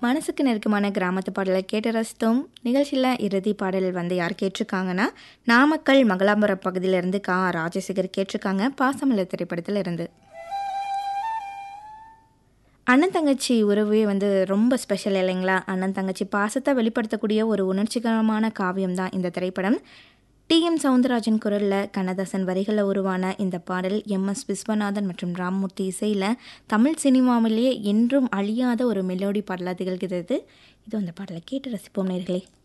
மனசுக்கு நெருக்கமான கிராமத்து பாடலை கேட்டு ரசித்தோம் நிகழ்ச்சியில் இறுதி பாடல் வந்து யார் கேட்டிருக்காங்கன்னா நாமக்கல் மங்களாபுரம் பகுதியிலிருந்து கா ராஜசேகர் கேட்டிருக்காங்க பாசமலர் திரைப்படத்தில் இருந்து அண்ணன் தங்கச்சி உறவே வந்து ரொம்ப ஸ்பெஷல் இல்லைங்களா அண்ணன் தங்கச்சி பாசத்தை வெளிப்படுத்தக்கூடிய ஒரு உணர்ச்சிகரமான காவியம் தான் இந்த திரைப்படம் டி எம் சவுந்தரராஜன் குரலில் கண்ணதாசன் வரிகளில் உருவான இந்த பாடல் எம் எஸ் விஸ்வநாதன் மற்றும் ராம்மூர்த்தி இசையில் தமிழ் சினிமாவிலேயே என்றும் அழியாத ஒரு மெலோடி பாடலாக திகழ்கிறது இது அந்த பாடலை கேட்டு ரசிப்போம் நேர்களே